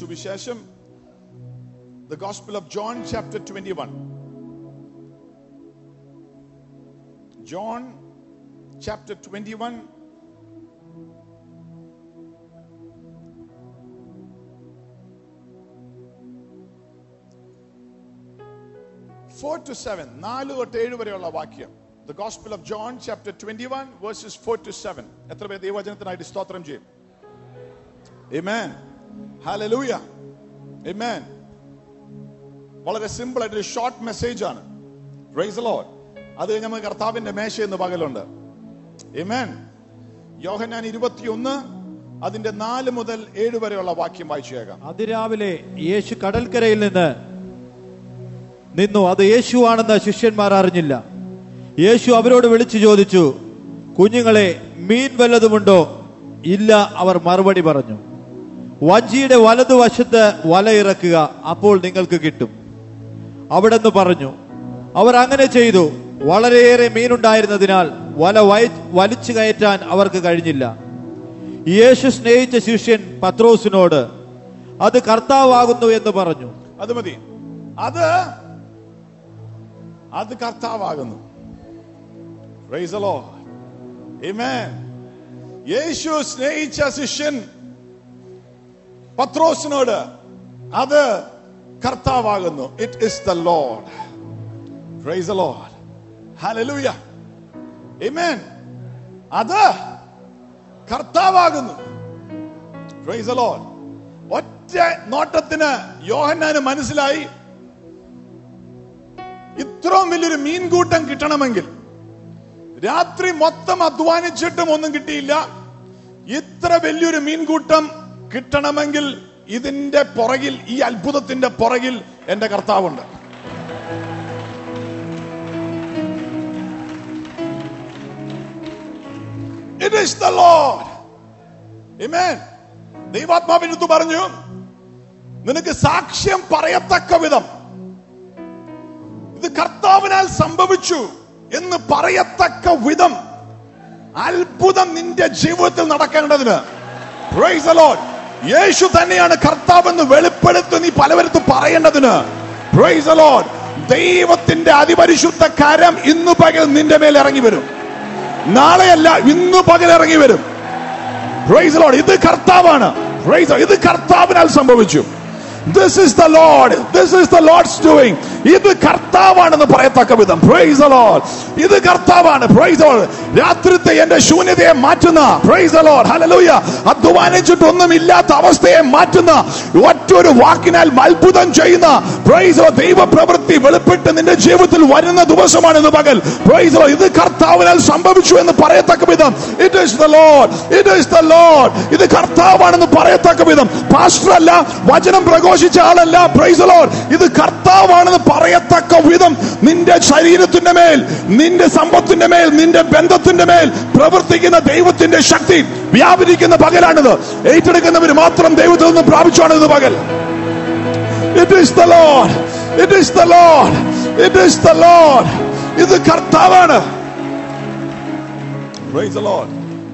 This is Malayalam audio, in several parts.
സുവിശേഷം the Gospel of John chapter twenty one John chapter twenty one four to seven നാല് തൊട്ട് ഏഴ് വരെയുള്ള വാക്യം the Gospel of John chapter twenty one verses four to seven എത്ര പേർ ദൈവവചനത്തിനായിട്ട് സ്തോത്രം ചെയ്യും Amen. Hallelujah. Amen. വളരെ സിമ്പിൾ ആയിട്ട് ഒരു ഷോർട്ട് മെസ്സേജ് ആണ് പ്രൈസ് ലോഡ് അത് കഴിഞ്ഞ് നമുക്ക് കർത്താവിന്റെ മേശ എന്ന് പകലുണ്ട് Amen. യോഹന്നാൻ ഇരുപത്തിയൊന്ന് അതിന്റെ നാല് മുതൽ ഏഴ് വരെയുള്ള വാക്യം വായിച്ചു കേൾക്കാം അതിരാവിലെ യേശു കടൽക്കരയിൽ നിന്ന് നിന്നു അത് യേശുവാണെന്ന് ശിഷ്യന്മാർ അറിഞ്ഞില്ല യേശു അവരോട് വിളിച്ചു ചോദിച്ചു കുഞ്ഞുങ്ങളെ മീൻ വല്ലതുമുണ്ടോ ഇല്ല അവർ മറുപടി പറഞ്ഞു വഞ്ചിയുടെ വലതുവശത്ത് വല ഇറക്കുക അപ്പോൾ നിങ്ങൾക്ക് കിട്ടും അവിടെന്ന് പറഞ്ഞു അവർ അങ്ങനെ ചെയ്തു വളരെയേറെ മീനുണ്ടായിരുന്നതിനാൽ വല വയ- വലിച്ചു കയറ്റാൻ അവർക്ക് കഴിഞ്ഞില്ല യേശു സ്നേഹിച്ച ശിഷ്യൻ പത്രോസിനോട് അത് കർത്താവാകുന്നു എന്ന് പറഞ്ഞു അത് മതി അത് അത് കർത്താവാകുന്നു Praise the Lord. Amen. യേശു സ്നേഹിച്ച ശിഷ്യൻ പത്രോസിനോട് അത് കർത്താവാകുന്നു it is the Lord praise the Lord hallelujah amen അത് കർത്താവാകുന്നു പ്രൈസ് ദ ലോഡ് ഒറ്റ നോട്ടത്തിന് യോഹന്നാന് മനസ്സിലായി ഇത്രയും വലിയൊരു മീൻകൂട്ടം കിട്ടണമെങ്കിൽ രാത്രി മൊത്തം അധ്വാനിച്ചിട്ടും ഒന്നും കിട്ടിയില്ല ഇത്ര വലിയൊരു മീൻകൂട്ടം കിട്ടണമെങ്കിൽ ഇതിന്റെ പുറകിൽ ഈ അത്ഭുതത്തിന്റെ പുറകിൽ എന്റെ കർത്താവുണ്ട് it is the Lord Amen. ദൈവാത്മാവിനടുത്ത് പറഞ്ഞു നിനക്ക് സാക്ഷ്യം പറയത്തക്ക വിധം ഇത് കർത്താവിനാൽ സംഭവിച്ചു എന്ന് പറയത്തക്ക വിധം അത്ഭുതം നിന്റെ ജീവിതത്തിൽ നടക്കേണ്ടതിന് Praise the Lord. യേശു തന്നെയാണ് കർത്താവെന്ന് വെളിപ്പെടുത്തി നീ പലവരത്തും പറയേണ്ടതിന് Praise the Lord. ദൈവത്തിന്റെ അതിപരിശുദ്ധ കരം ഇന്നു പകൽ നിന്റെ മേൽ ഇറങ്ങി വരും നാളെയല്ല ഇന്നു പകൽ ഇറങ്ങി വരും Praise the Lord. ഇത് കർത്താവാണ് Praise the Lord. ഇത് കർത്താവിനാൽ സംഭവിച്ചു this is the Lord this is the Lord's doing ഇത് കർത്താവാണെന്ന് പറയത്തക്ക വിധം പ്രൈസ് ദ ലോർഡ് ഇത് കർത്താവാണ് പ്രൈസ് ദ ലോർഡ് രാത്രിത്തെ എന്റെ ശൂന്യതയെ മാറ്റുന്ന പ്രൈസ് ദ ലോർഡ് ഹല്ലേലൂയ അധ്വാനിച്ചിട്ടൊന്നും ഇല്ലാത്ത അവസ്ഥയെ മാറ്റുന്ന ഒറ്റൊരു വാക്കിനാൽ അത്ഭുതം ചെയ്യുന്ന പ്രൈസ് ദ ദൈവ പ്രവൃത്തി വെളിപ്പെട്ട് നിന്റെ ജീവിതത്തിൽ വരുന്ന ദിവസമാണ് ഇന്ന് പകൽ പ്രൈസ് ദ ഇത് കർത്താവിനാൽ സംഭവിച്ചു എന്ന് പറയത്തക്ക വിധം it is the Lord it is the Lord ഇത് കർത്താവാണെന്ന് പറയത്തക്ക വിധം പാസ്റ്റർ അല്ല വചനം പ്രഘോഷിച്ച ആളല്ല പ്രൈസ് ദ ലോർഡ് ഇത് കർത്താവാണെന്ന് പറയത്തക്ക വിധം നിന്റെ ശരീരത്തിന്റെ മേൽ നിന്റെ സമ്പത്തിന്റെ മേൽ നിന്റെ ബന്ധത്തിന്റെ മേൽ പ്രവർത്തിക്കുന്ന ദൈവത്തിന്റെ ശക്തി വ്യാപരിക്കുന്ന പകലാണിത് ഏറ്റെടുക്കുന്നവർ മാത്രം ദൈവത്തിൽ നിന്ന് പ്രാപിച്ചാണ് ഇത് പകൽ it is the Lord it is the Lord it is the Lord ഇത് കർത്താവാണ് Praise the Lord.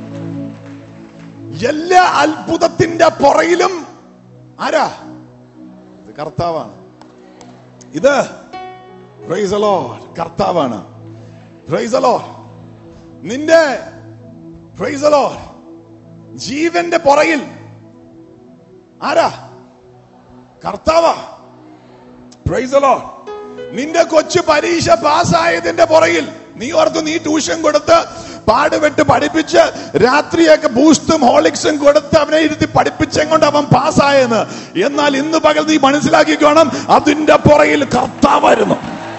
എല്ലാ അത്ഭുതത്തിന്റെ പുറയിലും ആരാ ഇത് കർത്താവാണ് ഇത് പ്രൈസ് ലോഡ് കർത്താവാണ് പ്രൈസ് ലോഡ് നിന്റെ പ്രൈസ് ലോഡ് ജീവന്റെ പുറകിൽ ആരാ കർത്താവാ പ്രൈസ് ലോഡ് നിന്റെ കൊച്ചു പരീക്ഷ പാസ്സായതിന്റെ പുറകിൽ നീ ഓർത്ത് നീ ട്യൂഷൻ കൊടുത്ത് പാടുപെട്ട് പഠിപ്പിച്ച് രാത്രിയൊക്കെ ബൂസ്റ്റും ഹോളിക്സും കൊടുത്ത് അവനെ ഇരുത്തി പഠിപ്പിച്ചെങ്കൊണ്ട് അവൻ പാസ്സായെന്ന് എന്നാൽ ഇന്ന് പകൽ നീ മനസ്സിലാക്കിക്കോണം അതിന്റെ പുറകിൽ കർത്താവായിരുന്നു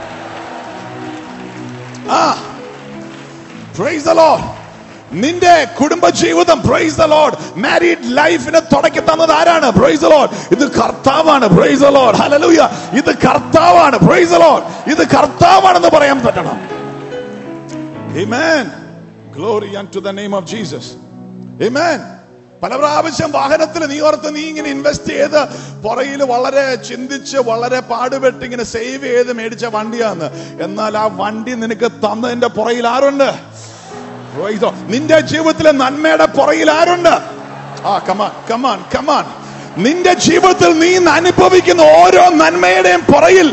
ആ പ്രൈസ് ദ ലോർഡ് നിന്റെ കുടുംബ ജീവിതം പ്രൈസ് ദ ലോർഡ് മാരീഡ് ലൈഫിനെ തുടക്കി തന്നത് ആരാണ് പ്രൈസ് ദ ലോർഡ് ഇത് കർത്താവാണ് പ്രൈസ് ദ ലോർഡ് ഹല്ലേലൂയ ഇത് കർത്താവാണ് പ്രൈസ് ദ ലോർഡ് ഇത് കർത്താവാണെന്ന് പറയാൻ പറ്റണം Amen. Glory unto the name of Jesus. Amen. പല പ്രാവശ്യം വാഹനത്തിൽ നീ ഓർത്ത് നീ ഇങ്ങനെ ഇൻവെസ്റ്റ് ചെയ്ത് പുറകിൽ വളരെ ചിന്തിച്ച് വളരെ പാടുപെട്ട് ഇങ്ങനെ സേവ് ചെയ്ത് മേടിച്ച വണ്ടിയാന്ന് എന്നാൽ ആ വണ്ടി നിനക്ക് തന്നതിന്റെ പുറകിൽ ആരുണ്ട് Praise the Lord. നിന്റെ ജീവിതത്തിലെ നന്മയുടെ പുറകിൽ ആരുണ്ട് ആ കമാൻ കമാൻ കമാൻ നിന്റെ ജീവിതത്തിൽ നീ ഇന്ന് അനുഭവിക്കുന്ന ഓരോ നന്മയുടെയും പുറയിൽ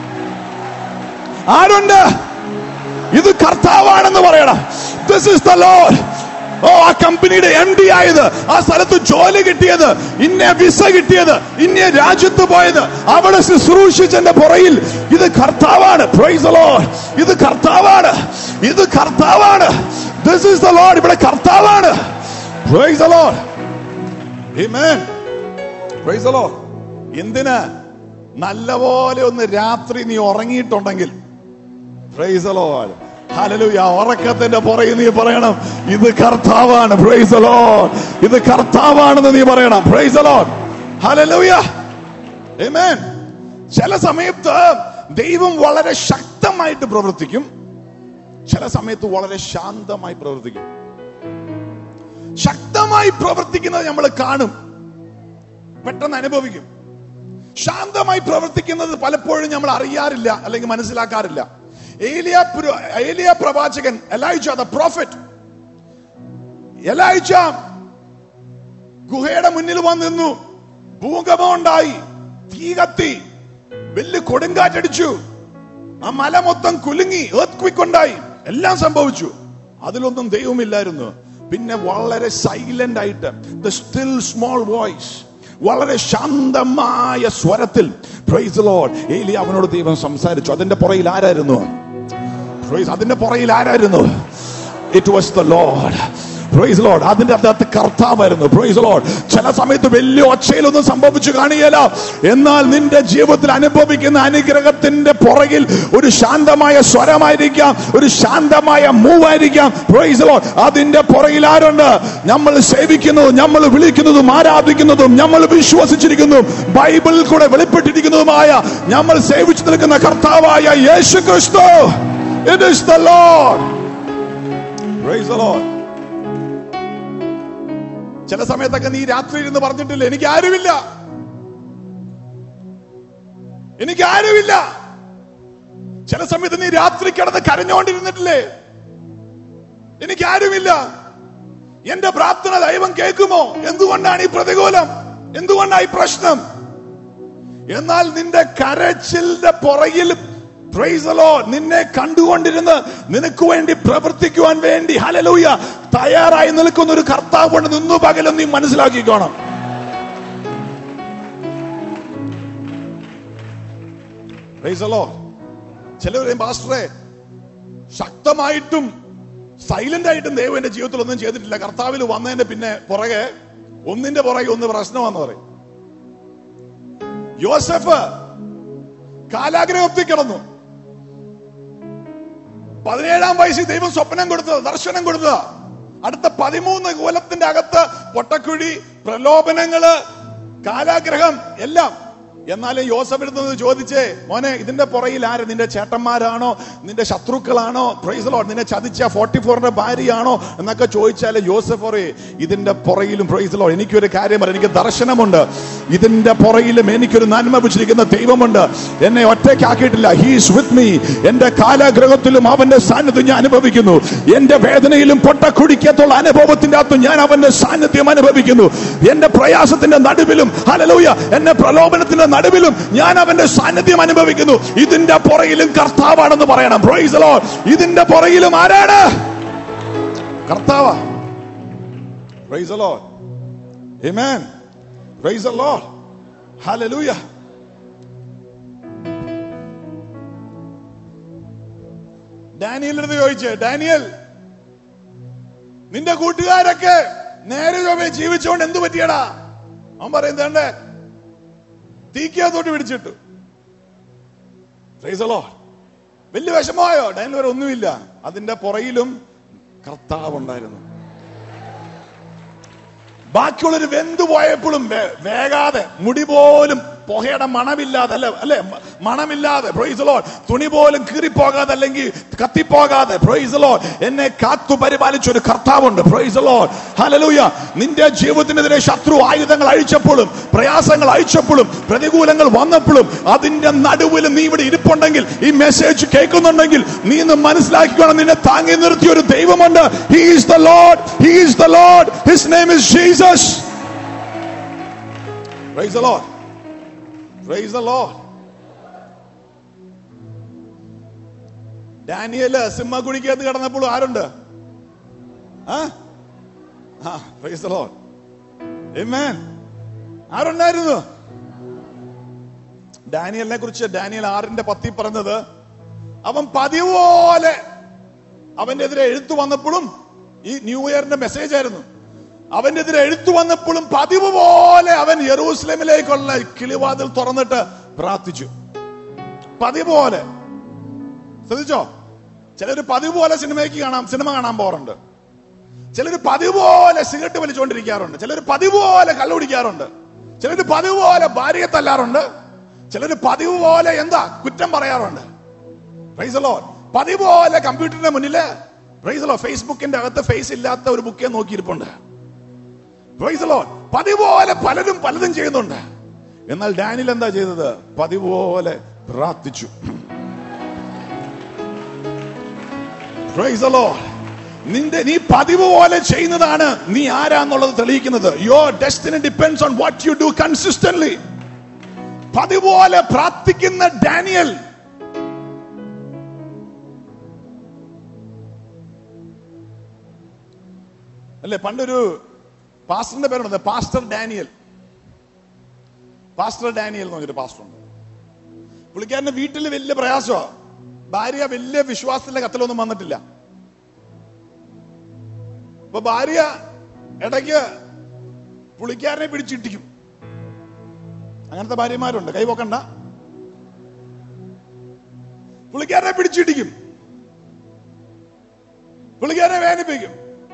ആരുണ്ട് ഇത് കർത്താവാണെന്ന് പറയണം ദിസ് ഇസ് ദ ലോഡ് ഓ ആ കമ്പനിയുടെ എം ഡി ആയത് ആ സ്ഥലത്ത് ജോലി കിട്ടിയത് ഇന്ന വിസ കിട്ടിയത് ഇന്ന രാജ്യത്ത് പോയത് അവിടെ ശുശ്രൂഷിച്ചതിന്റെ പുറയിൽ ഇത് കർത്താവാണ് Praise the Lord. ഇത് കർത്താവാണ് ഇത് കർത്താവാണ് ദിസ് ഇസ് ദ ലോഡ് ഇവിടെ കർത്താവാണ് Praise the Lord. Amen. Praise the Lord. എന്തിന് നല്ലപോലെ ഒന്ന് രാത്രി നീ ഉറങ്ങിയിട്ടുണ്ടെങ്കിൽ Praise the Lord. Hallelujah. ഉറക്കത്തിന്റെ പുറകെ നീ പറയണം ഇത് കർത്താവാണ് Praise the Lord. ഇത് കർത്താവാണെന്ന് നീ പറയണം Praise the Lord. Hallelujah. Amen. ചില സമയത്ത് ദൈവം വളരെ ശക്തമായിട്ട് പ്രവർത്തിക്കും ചില സമയത്ത് വളരെ ശാന്തമായി പ്രവർത്തിക്കും ശക്തമായി പ്രവർത്തിക്കുന്നത് നമ്മൾ കാണും പെട്ടെന്ന് അനുഭവിക്കും ശാന്തമായി പ്രവർത്തിക്കുന്നത് പലപ്പോഴും നമ്മൾ അറിയാറില്ല അല്ലെങ്കിൽ മനസ്സിലാക്കാറില്ല ഏലിയ പുര- ഏലിയ പ്രവാചകൻ എലൈജ ദ പ്രോഫറ്റ് എലൈജ ഗുഹയുടെ മുന്നിൽ വന്ന് നിന്നു ഭൂകമ്പം ഉണ്ടായി തീ കത്തി വലിയ കൊടുങ്കാറ്റടിച്ചു ആ മല മൊത്തം കുലുങ്ങി earthquake ഉണ്ടായി എല്ലാം സംഭവിച്ചു അതിലൊന്നും ദൈവമില്ലായിരുന്നു പിന്നെ വളരെ സൈലന്റ് ആയിട്ട് ദ സ്റ്റിൽ സ്മോൾ വോയിസ് വളരെ ശാന്തമായ സ്വരത്തിൽ പ്രൈസ് ലോഡ് ഏലി അവനോട് ദൈവം സംസാരിച്ചു അതിന്റെ പുറയിൽ ആരായിരുന്നു Praise. അതിന്റെ പുറയിൽ ആരായിരുന്നു it was the Lord praise Lord അതിന്റെ അകത്ത് കർത്താവായിരുന്നു പ്രൈസ് ലോഡ് ചില സമയത്ത് വലിയ ഒച്ചയിലൊന്നും സംഭവിച്ചു കാണുകയില്ല എന്നാൽ നിന്റെ ജീവിതത്തിൽ അനുഭവിക്കുന്ന അനുഗ്രഹത്തിന്റെ പുറകിൽ ഒരു ശാന്തമായ സ്വരമായിരിക്കാം ഒരു ശാന്തമായ മൂവായിരിക്കാം പ്രൈസ് ലോഡ് അതിന്റെ പുറകിൽ ആരുണ്ട് നമ്മൾ സേവിക്കുന്നതും നമ്മൾ വിളിക്കുന്നതും ആരാധിക്കുന്നതും നമ്മൾ വിശ്വസിച്ചിരിക്കുന്നതും ബൈബിളിൽ കൂടെ വെളിപ്പെട്ടിരിക്കുന്നതുമായ നമ്മൾ സേവിച്ചു നിൽക്കുന്ന കർത്താവായ യേശു ക്രിസ്തു It is the Lord. Praise the Lord. ചില സമയത്തൊക്കെ നീ രാത്രി ഇരുന്ന് പറഞ്ഞിട്ടില്ല എനിക്ക് ആരുമില്ല എനിക്ക് ആരുമില്ല ചില സമയത്ത് നീ രാത്രി കിടന്ന് കരഞ്ഞുകൊണ്ടിരുന്നിട്ടില്ലേ എനിക്ക് ആരുമില്ല എന്റെ പ്രാർത്ഥന ദൈവം കേൾക്കുമോ എന്തുകൊണ്ടാണ് ഈ പ്രതികൂലം എന്തുകൊണ്ടാണ് ഈ പ്രശ്നം എന്നാൽ നിന്റെ കരച്ചിലിന്റെ പുറകിൽ Praise the Lord. നിന്നെ കണ്ടുകൊണ്ടിരുന്ന് നിനക്ക് വേണ്ടി പ്രവർത്തിക്കുവാൻ വേണ്ടി ഹലലൂയ തയ്യാറായി നിൽക്കുന്ന ഒരു കർത്താവ് കൊണ്ട് നിന്നു പകലും നീ മനസ്സിലാക്കിക്കോണം Praise the Lord. ചിലർ പറയും, പാസ്റ്ററെ ശക്തമായിട്ടും സൈലന്റ് ആയിട്ടും ദൈവം എന്റെ ജീവിതത്തിൽ ഒന്നും ചെയ്തിട്ടില്ല കർത്താവിൽ വന്നതിന്റെ പിന്നെ പുറകെ ഒന്നിന്റെ പുറകെ ഒന്ന് പ്രശ്നമാന്ന് പറയും യോസഫ് കാലാഗ്രഹത്തിൽ കിടന്നു പതിനേഴാം വയസ്സിൽ ദൈവം സ്വപ്നം കൊടുത്തത് ദർശനം കൊടുത്തത് അടുത്ത പതിമൂന്ന് കൊലത്തിന്റെ അകത്ത് പൊട്ടക്കുഴി പ്രലോഭനങ്ങള് കാലാഗ്രഹം എല്ലാം എന്നാലും യോസഫ് എടുത്തത് ചോദിച്ചേ മോനെ ഇതിന്റെ പുറയിൽ ആര് നിന്റെ ചേട്ടന്മാരാണോ നിന്റെ ശത്രുക്കളാണോ പ്രൈസ് ലോഡ് നിന്നെ ചതിച്ച ഫോർട്ടി ഫോറിന്റെ ഭാര്യയാണോ എന്നൊക്കെ ചോദിച്ചാല് യോസഫ് പറയേ ഇതിന്റെ പുറയിലും പ്രൈസ് ലോഡ് എനിക്കൊരു കാര്യം പറയാം എനിക്ക് ദർശനമുണ്ട് ഇതിന്റെ പുറയിലും എനിക്കൊരു നന്മ വെച്ചിരിക്കുന്ന ദൈവമുണ്ട് എന്നെ ഒറ്റയ്ക്കാക്കിയിട്ടില്ല ഹീസ് വിത്ത് മീ എന്റെ കാലാഗ്രഹത്തിലും അവന്റെ സാന്നിധ്യം ഞാൻ അനുഭവിക്കുന്നു എന്റെ വേദനയിലും പൊട്ടക്കുടിക്കത്തുള്ള അനുഭവത്തിന്റെ അകത്തും ഞാൻ അവന്റെ സാന്നിധ്യം അനുഭവിക്കുന്നു എന്റെ പ്രയാസത്തിന്റെ നടുവിലും ഹലലൂയ എന്റെ പ്രലോഭനത്തിന്റെ നടുവിലും ഞാൻ അവന്റെ സാന്നിധ്യം അനുഭവിക്കുന്നു ഇതിന്റെ പുറയിലും കർത്താവാണെന്ന് പറയണം Praise the Lord. ഇതിന്റെ പുറയിലും ആരാണ് കർത്താവ് Praise the Lord. Amen. Praise the Lord. Hallelujah. ഡാനിയലിനടുത്ത് ചോദിച്ചേ ഡാനിയൽ നിന്റെ കൂട്ടുകാരൊക്കെ നേരെ ചൊവ്വേ ജീവിച്ചുകൊണ്ട് എന്തു പറ്റിയടാ അവൻ പറയുന്നേ തീക്കകത്തോട്ട് പിടിച്ചിട്ടു Praise the Lord. വലിയ വിഷമമായോ ഡാനിയൽ വരെ ഒന്നുമില്ല അതിന്റെ പുറയിലും കർത്താവ് ഉണ്ടായിരുന്നു ബാക്കിയുള്ളൊരു വെന്തു പോയപ്പോഴും വേ- വേകാതെ മുടി പോലും പുകയുടെ മണമില്ലാതെ അല്ലെ അല്ലെ മ- മണമില്ലാതെ പ്രൊയ്സ് ലോഡ് തുണി പോലും കീറിപ്പോകാതെ അല്ലെങ്കിൽ കത്തിപ്പോകാതെ പ്രൊയ്സ് ലോഡ് എന്നെ കാത്തു പരിപാലിച്ച ഒരു കർത്താവുണ്ട് പ്രൊയ്സ് ലോഡ് ഹലലൂയ നിന്റെ ജീവിതത്തിനെതിരെ ശത്രു ആയുധങ്ങൾ അഴിച്ചപ്പോഴും പ്രയാസങ്ങൾ അഴിച്ചപ്പോഴും പ്രതികൂലങ്ങൾ വന്നപ്പോഴും അതിന്റെ നടുവിൽ നീ ഇവിടെ ഇരിപ്പുണ്ടെങ്കിൽ ഈ മെസ്സേജ് കേൾക്കുന്നുണ്ടെങ്കിൽ നീ ഇന്ന് മനസ്സിലാക്കിക്കണം നിന്നെ താങ്ങി നിർത്തിയ ഒരു ദൈവമുണ്ട് he is the Lord he is the Lord his name is Jesus Praise the Lord. Praise the Lord. Daniel സിംഹക്കുഴിക്കകത്ത് കിടന്നപ്പോൾ ആരുണ്ട് ആ ആ പ്രൈസ് the Lord. Amen. ആരുണ്ടായിരുന്നു ഡാനിയലിനെ കുറിച്ച് ഡാനിയൽ ആറിന്റെ പത്തി പറഞ്ഞത് അവൻ പതിവ് പോലെ അവന്റെ എതിരെ എഴുത്തു വന്നപ്പോഴും ഈ ന്യൂ ഇയറിന്റെ മെസ്സേജ് ആയിരുന്നു അവന്റെ എതിരെ എഴുത്തു വന്നപ്പോഴും പതിവ് പോലെ അവൻ യെറൂസലേമിലേക്കുള്ള കിളിവാതിൽ തുറന്നിട്ട് പ്രാർത്ഥിച്ചു പതിവ് പോലെ ശ്രദ്ധിച്ചോ ചിലര് പതിവ് പോലെ സിനിമയ്ക്ക് കാണാം സിനിമ കാണാൻ പോകാറുണ്ട് ചിലർ പതിവ് പോലെ സിഗരറ്റ് വലിച്ചുകൊണ്ടിരിക്കാറുണ്ട് ചിലർ പതിവ് പോലെ കള്ളുപിടിക്കാറുണ്ട് ചിലർ പതിവ് പോലെ ഭാര്യയെ തല്ലാറുണ്ട് ചിലർ പതിവ് പോലെ എന്താ കുറ്റം പറയാറുണ്ട് പ്രൈസലോ പതിവ് പോലെ കമ്പ്യൂട്ടറിന്റെ മുന്നില് പ്രൈസലോ ഫേസ്ബുക്കിന്റെ അകത്ത് ഫേസ് ഇല്ലാത്ത ഒരു ബുക്കേ നോക്കിയിരിപ്പുണ്ട് പ്രൈസലോ പതിവ് പോലെ പലരും പലതും ചെയ്യുന്നുണ്ട് എന്നാൽ ഡാനിൽ എന്താ ചെയ്തത് പതിവ് പോലെ പ്രാർത്ഥിച്ചു Praise the Lord. നിന്റെ നീ പതിവ് പോലെ ചെയ്യുന്നതാണ് നീ ആരാന്നുള്ളത് തെളിയിക്കുന്നത് your destiny depends on what you do consistently പതിവ് പോലെ പ്രാർത്ഥിക്കുന്ന ഡാനിയൽ അല്ലേ പണ്ടൊരു പാസ്റ്ററിന്റെ പേരുണ്ട് പാസ്റ്റർ ഡാനിയൽ പാസ്റ്റർ ഡാനിയൽ എന്ന് പറഞ്ഞൊരു പാസ്റ്റർ ഉണ്ട് പുള്ളിക്കാരന്റെ വീട്ടിൽ വലിയ പ്രയാസമാണ് ഭാര്യ വലിയ വിശ്വാസത്തിന്റെ കത്തിലൊന്നും വന്നിട്ടില്ല അപ്പൊ ഭാര്യ ഇടയ്ക്ക് പുള്ളിക്കാരനെ പിടിച്ചിട്ടിക്കും അങ്ങനത്തെ ഭാര്യമാരുണ്ട് കൈപോക്കണ്ട പുള്ളിക്കാരനെ പിടിച്ചിട്ടിക്കും പുള്ളിക്കാരനെ വേദനിപ്പിക്കും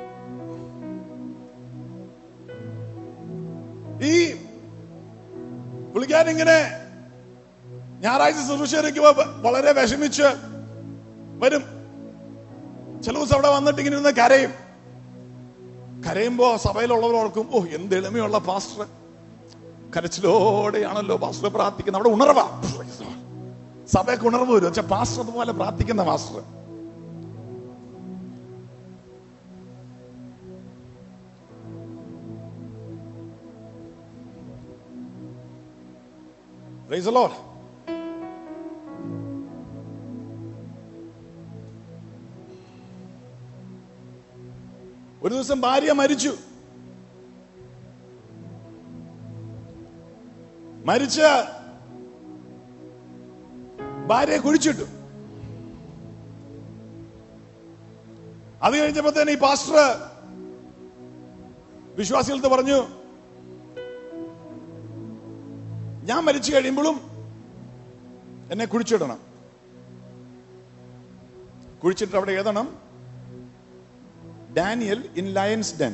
ഈ പുള്ളിക്കാരൻ ഇങ്ങനെ ഞായറാഴ്ച ശുശ്രൂഷയ്ക്കുമ്പോ വളരെ വിഷമിച്ച് വരും ചില ദിവസം അവിടെ വന്നിട്ട് ഇങ്ങനെ ഇരുന്ന് കരയും കരയുമ്പോ സഭയിലുള്ളവർ ഓർക്കും ഓ എന്ത് എളിമയുള്ള പാസ്റ്റർ കരച്ചിലോടെയാണല്ലോ പാസ്റ്റർ പ്രാർത്ഥിക്കുന്നത് അവിടെ ഉണർവാ സഭയൊക്കെ ഉണർവ് വരും വെച്ചാൽ പാസ്റ്റർ അതുപോലെ പ്രാർത്ഥിക്കുന്ന പാസ്റ്റർ Praise the Lord. ഒരു ദിവസം ഭാര്യ മരിച്ചു മരിച്ച ഭാര്യയെ കുഴിച്ചിട്ടു അത് കഴിഞ്ഞപ്പോ തന്നെ ഈ പാസ്റ്റർ വിശ്വാസികൾക്ക് പറഞ്ഞു ഞാൻ മരിച്ചു കഴിയുമ്പോഴും എന്നെ കുഴിച്ചിടണം കുഴിച്ചിട്ട് അവിടെ എഴുതണം ഡാനിയൽ ഇൻ ലയൻസ് ഡെൻ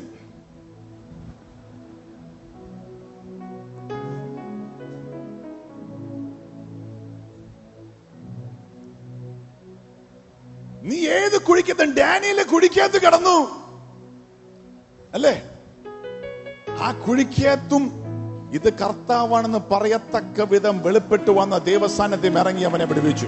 നീ ഏത് കുഴിക്കത്തും ഡാനിയല് കുഴിക്കകത്ത് കിടന്നു അല്ലേ ആ കുഴിക്കകത്തും ഇത് കർത്താവാണെന്ന് പറയത്തക്ക വിധം വെളിപ്പെട്ടു വന്ന ദേവസ്ഥാനത്തിൽ ഇറങ്ങി അവനെ പിടിപ്പിച്ചു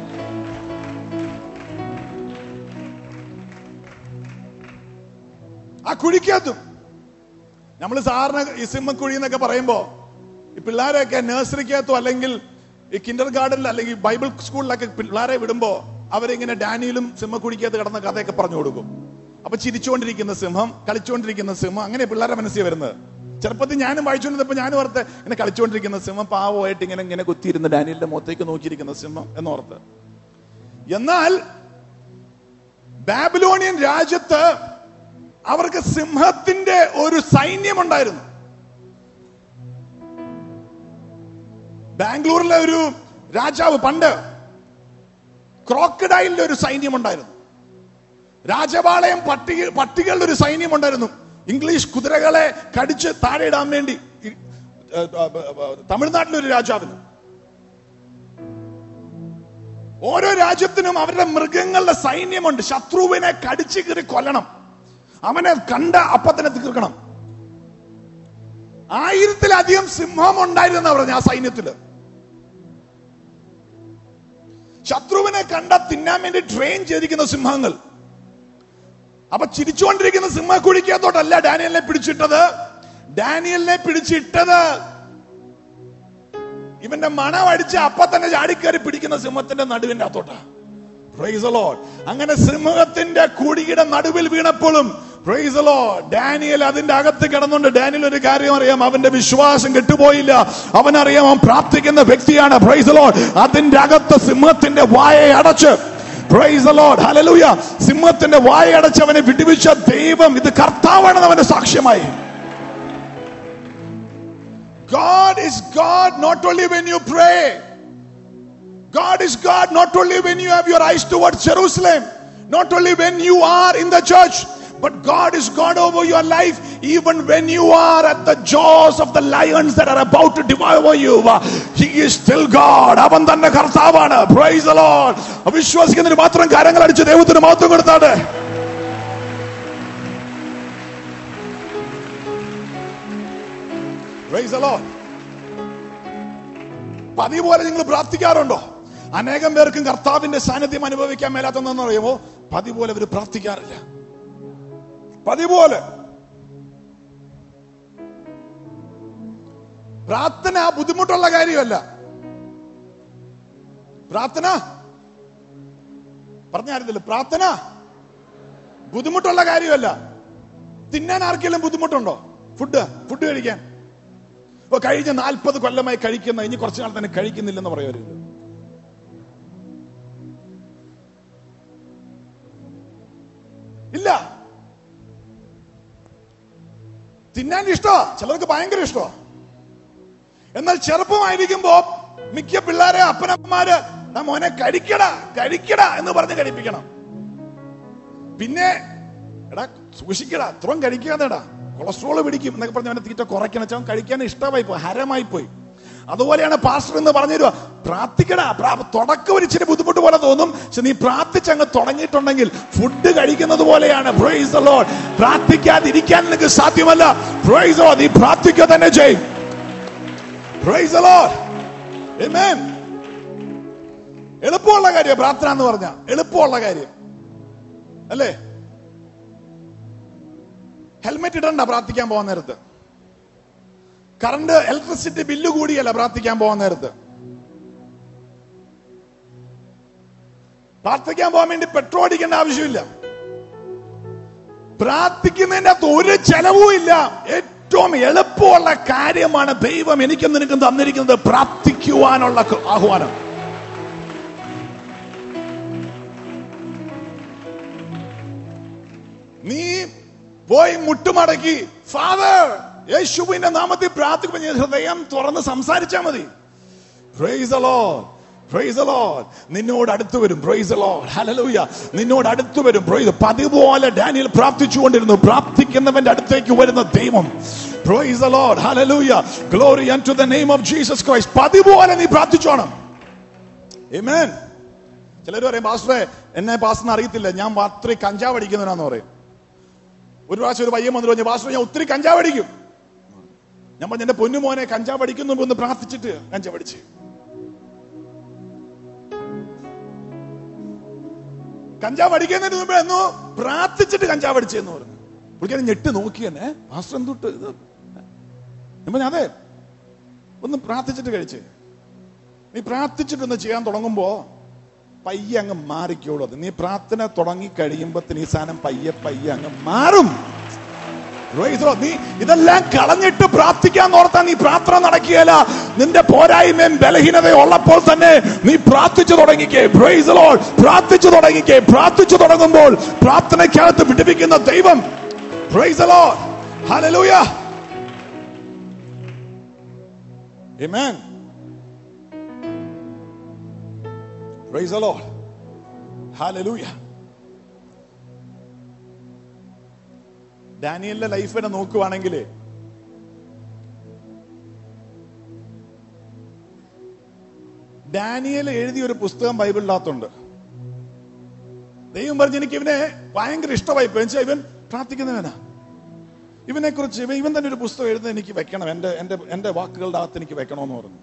ആ കുഴിക്കകത്തും നമ്മൾ സാറിന് ഈ സിമ്മക്കുഴി എന്നൊക്കെ പറയുമ്പോ ഈ പിള്ളേരെയൊക്കെ നഴ്സറിക്കകത്തോ അല്ലെങ്കിൽ ഈ കിൻഡർ ഗാർഡനിൽ അല്ലെങ്കിൽ ബൈബിൾ സ്കൂളിലൊക്കെ പിള്ളേരെ വിടുമ്പോ അവരിങ്ങനെ ഡാനിയിലും സിംഹക്കുഴിക്കകത്ത് കിടന്ന കഥയൊക്കെ പറഞ്ഞു കൊടുക്കും അപ്പൊ ചിരിച്ചുകൊണ്ടിരിക്കുന്ന സിംഹം കളിച്ചുകൊണ്ടിരിക്കുന്ന സിംഹം അങ്ങനെ പിള്ളേരെ മനസ്സിൽ വരുന്നത് ചെറുപ്പത്തിൽ ഞാനും വായിച്ചുകൊണ്ടിരുന്നപ്പോ ഞാനും ഓർത്ത് ഇങ്ങനെ കളിച്ചുകൊണ്ടിരിക്കുന്ന സിംഹം പാവമായിട്ട് ഇങ്ങനെ ഇങ്ങനെ കുത്തിയിരുന്ന് ഡാനിയലിന്റെ മുഖത്തേക്ക് നോക്കിയിരിക്കുന്ന സിംഹം എന്നോർത്ത് എന്നാൽ ബാബിലോണിയൻ രാജ്യത്ത് അവർക്ക് സിംഹത്തിന്റെ ഒരു സൈന്യമുണ്ടായിരുന്നു ബാംഗ്ലൂരിലെ ഒരു രാജാവ് പണ്ട് ക്രോക്കഡൈലിന്റെ ഒരു സൈന്യമുണ്ടായിരുന്നു രാജപാളയം പട്ടിക പട്ടികളുടെ ഒരു സൈന്യമുണ്ടായിരുന്നു ഇംഗ്ലീഷ് കുതിരകളെ കടിച്ച് താഴെ ഇടാൻ വേണ്ടി ഈ, ഏ, ഏ, ഏ, തമിഴ്നാട്ടിലെ ഒരു രാജാവിന് ഓരോ രാജ്യത്തിനും അവരുടെ മൃഗങ്ങളുടെ സൈന്യമുണ്ട് ശത്രുവിനെ കടിച്ചു കീറി കൊല്ലണം അവനെ കണ്ട അപ്പത്തിനെ തീർക്കണം ആയിരത്തിലധികം സിംഹം ഉണ്ടായിരുന്ന പറഞ്ഞ ആ സൈന്യത്തില് ശത്രുവിനെ കണ്ട തിന്നാൻ വേണ്ടി ട്രെയിൻ ചെയ്തിരിക്കുന്ന സിംഹങ്ങൾ അപ്പൊ ചിരിച്ചുകൊണ്ടിരിക്കുന്ന സിംഹക്കുഴിക്കകത്തോട്ടല്ല ഡാനിയലിനെ പിടിച്ചിട്ടത് ഡാനിയലിനെ പിടിച്ചിട്ടത് ഇവന്റെ മണം അടിച്ച് അപ്പൊ തന്നെ ചാടിക്കയറി പിടിക്കുന്ന സിംഹത്തിന്റെ നടുവിന്റെ അത്തോട്ടാ Praise the Lord. അങ്ങനെ സിംഹത്തിന്റെ കുടിയുടെ നടുവിൽ വീണപ്പോഴും Praise the Lord. ഡാനിയൽ അതിന്റെ അകത്ത് കിടന്നുകൊണ്ട് ഡാനിയൽ ഒരു കാര്യം അറിയാം അവന്റെ വിശ്വാസം കെട്ടുപോയില്ല അവനറിയാം അവൻ പ്രാർത്ഥിക്കുന്ന വ്യക്തിയാണ് Praise the Lord. അതിന്റെ അകത്ത് സിംഹത്തിന്റെ വായെ അടച്ച് Praise the Lord. Hallelujah. സിംഹത്തിന്റെ വായ അടച്ച് അവനെ വിടുവിച്ച ദൈവം ഇത് കർത്താവാണെന്ന് അവന്റെ സാക്ഷ്യമായി God is God not only when you pray. God is God not only when you have your eyes towards Jerusalem, not only when you are in the church, but God is God over your life even when you are at the jaws of the lions that are about to devour you. He is still God. അവൻ തന്നെ കർത്താവാണ് പ്രൈസ് the Lord. വിശ്വസിക്കുന്നതിന് മാത്രം കാര്യങ്ങൾ അടിച്ച് ദൈവത്തിന് മഹത്വം കൊടുത്താട്ടെ Praise the Lord. പതിവ് പോലെ നിങ്ങൾ പ്രാർത്ഥിക്കാറുണ്ടോ അനേകം പേർക്കും കർത്താവിന്റെ സാന്നിധ്യം അനുഭവിക്കാൻ മേലാത്തെന്ന് അറിയുമോ പതിവ് പോലെ അവർ പ്രാർത്ഥിക്കാറില്ല പതിവ് പോലെ പ്രാർത്ഥന ബുദ്ധിമുട്ടുള്ള കാര്യമല്ല പ്രാർത്ഥന പറഞ്ഞായിരുന്നില്ല പ്രാർത്ഥന ബുദ്ധിമുട്ടുള്ള കാര്യമല്ല തിന്നാൻ ആർക്കെങ്കിലും ബുദ്ധിമുട്ടുണ്ടോ ഫുഡ് ഫുഡ് കഴിക്കാൻ ഇപ്പൊ കഴിഞ്ഞ നാൽപ്പത് കൊല്ലമായി കഴിക്കുന്ന ഇനി കുറച്ചു നാൾ തന്നെ കഴിക്കുന്നില്ലെന്ന് പറയരുത് ഇല്ല തിന്നാൻ ഇഷ്ടമാ ചിലർക്ക് ഭയങ്കര ഇഷ്ടമാ എന്നാൽ ചെറുപ്പമായിരിക്കുമ്പോ മിക്ക പിള്ളേരെ അപ്പനമ്മമാര് "എടാ മോനെ കഴിക്കടാ കഴിക്കടാ എന്ന് പറഞ്ഞ് കഴിപ്പിക്കണം പിന്നെ എടാ സൂക്ഷിക്കടാ അത്രയും കഴിക്കാതെടാ കൊളസ്ട്രോൾ പിടിക്കും എന്നൊക്കെ പറഞ്ഞ് അവനെ തീറ്റ കുറയ്ക്കണം വെച്ചാൽ അവൻ കഴിക്കാൻ ഇഷ്ടമായി പോയി ഹരമായി പോയി അതുപോലെയാണ് പാസ്റ്റർ എന്ന് പറഞ്ഞു തരുക പ്രാർത്ഥിക്കടാ പ്രാ- തുടക്കം ഒരു ഇച്ചിരി ബുദ്ധിമുട്ട് പോലെ തോന്നും പക്ഷെ നീ പ്രാർത്ഥിച്ച് അങ്ങ് തുടങ്ങിയിട്ടുണ്ടെങ്കിൽ ഫുഡ് കഴിക്കുന്നത് പോലെയാണ് Praise the Lord. പ്രാർത്ഥിക്കാതിരിക്കാൻ നിനക്ക് സാധ്യമല്ല Praise the Lord. നീ പ്രാർത്ഥിക്കുക തന്നെ ചെയ്യും Praise the Lord. Amen. എളുപ്പമുള്ള കാര്യം പ്രാർത്ഥന എന്ന് പറഞ്ഞ എളുപ്പമുള്ള കാര്യം അല്ലേ ഹെൽമെറ്റ് ഇടണ്ട പ്രാർത്ഥിക്കാൻ പോകാൻ നേരത്ത് കറണ്ട് ഇലക്ട്രിസിറ്റി ബില്ല് കൂടിയല്ല പ്രാർത്ഥിക്കാൻ പോകാൻ നേരത്ത് പ്രാർത്ഥിക്കാൻ പോകാൻ വേണ്ടി പെട്രോൾ അടിക്കേണ്ട ആവശ്യമില്ല പ്രാർത്ഥിക്കുന്നതിന്റെ അകത്ത് ഒരു ചെലവും ഇല്ല ഏറ്റവും എളുപ്പമുള്ള കാര്യമാണ് ദൈവം എനിക്കും നിനക്കും തന്നിരിക്കുന്നത് പ്രാർത്ഥിക്കുവാനുള്ള ആഹ്വാനം നീ പോയി മുട്ടുമടക്കി ഫാദർ യേശുവിന്റെ നാമത്തിൽ പ്രാർത്ഥിക്കുമ്പോൾ നീ ഹൃദയം തുറന്ന് സംസാരിച്ചാൽ മതി Praise the Lord. Praise the Lord. നിന്നോട് അടുത്ത് വരും Praise the Lord. Hallelujah. നിന്നോട് അടുത്ത് വരും Praise പതിപോലെ ഡാനിയൽ പ്രാർത്ഥിച്ചുകൊണ്ടിരുന്നു പ്രാർത്ഥിക്കുന്നവന്റെ അടുത്തേക്ക് വരുന്ന ദൈവം Praise the Lord. Hallelujah. Glory unto the name of Jesus Christ. പതിപോലെ നീ പ്രാർത്ഥിച്ചോണം Amen. ചിലർ പറയും പാസ്റ്ററെ എന്നെ പാസ്റ്ററിന് അറിയത്തില്ല ഞാൻ ഒത്തിരി കഞ്ചാവ് അടിക്കുന്നവനാന്ന് പറയും ഒരു പ്രാവശ്യം ഒരു പയ്യൻ വന്നിട്ട് പറഞ്ഞു പാസ്റ്റർ ഞാൻ ഒത്തിരി കഞ്ചാവ് അടിക്കും ഞാൻ പറഞ്ഞു എന്റെ പൊന്നുമോനെ കഞ്ചാവ് അടിക്കുന്നു മുമ്പ് ഒന്ന് പ്രാർത്ഥിച്ചിട്ട് കഞ്ചാവ് അടിച്ച് കഞ്ചാവ് അടിക്കുന്നതിന് മുമ്പ് എന്നോ പ്രാർത്ഥിച്ചിട്ട് കഞ്ചാവ് അടിച്ചെന്ന് പറഞ്ഞു പുള്ളിക്കാരൻ ഞെട്ട് നോക്കി തന്നെ മാസ്റ്റർ എന്തൊട്ട് ഇത് ഞാൻ പറഞ്ഞു അതെ ഒന്ന് പ്രാർത്ഥിച്ചിട്ട് കഴിച്ച് നീ പ്രാർത്ഥിച്ചിട്ടൊന്ന് ചെയ്യാൻ തുടങ്ങുമ്പോ പയ്യെ അങ്ങ് മാറിക്കോളൂ അത് നീ പ്രാർത്ഥന തുടങ്ങി കഴിയുമ്പത്തിന് ഈ സാധനം പയ്യെ പയ്യെ അങ്ങ് മാറും Praise the Lord. നീ ഇതെല്ലാം കളഞ്ഞിട്ട് പ്രാർത്ഥിക്കാൻ ഓർത്താ നീ പ്രാർത്ഥന നടക്കുകയല്ല നിന്റെ പോരായ്മയും ബലഹീനതയും ഉള്ളപ്പോൾ തന്നെ നീ പ്രാർത്ഥിച്ചു തുടങ്ങിക്കേ Praise the Lord. പ്രാർത്ഥിച്ചു തുടങ്ങിക്കേ പ്രാർത്ഥിച്ചു തുടങ്ങുമ്പോൾ പ്രാർത്ഥനയ്ക്കകത്ത് വിടുവിക്കുന്ന ദൈവം Praise the Lord. Hallelujah. Amen. Praise the Lord. Hallelujah. ഡാനിയലിന്റെ ലൈഫിനെ നോക്കുവാണെങ്കിൽ ഡാനിയൽ എഴുതിയ ഒരു പുസ്തകം ബൈബിളിനകത്തുണ്ട് ദൈവം പറഞ്ഞ് എനിക്ക് ഇവനെ ഭയങ്കര ഇഷ്ടമായി പോയി എന്നുവെച്ചാൽ ഇവൻ പ്രാർത്ഥിക്കുന്നവനാ ഇവനെ കുറിച്ച് ഇവൻ ഇവൻ തന്നെ ഒരു പുസ്തകം എഴുതുന്നത് എനിക്ക് വെക്കണം എന്റെ എന്റെ എന്റെ വാക്കുകളുടെ അകത്ത് എനിക്ക് വെക്കണമെന്ന് പറഞ്ഞു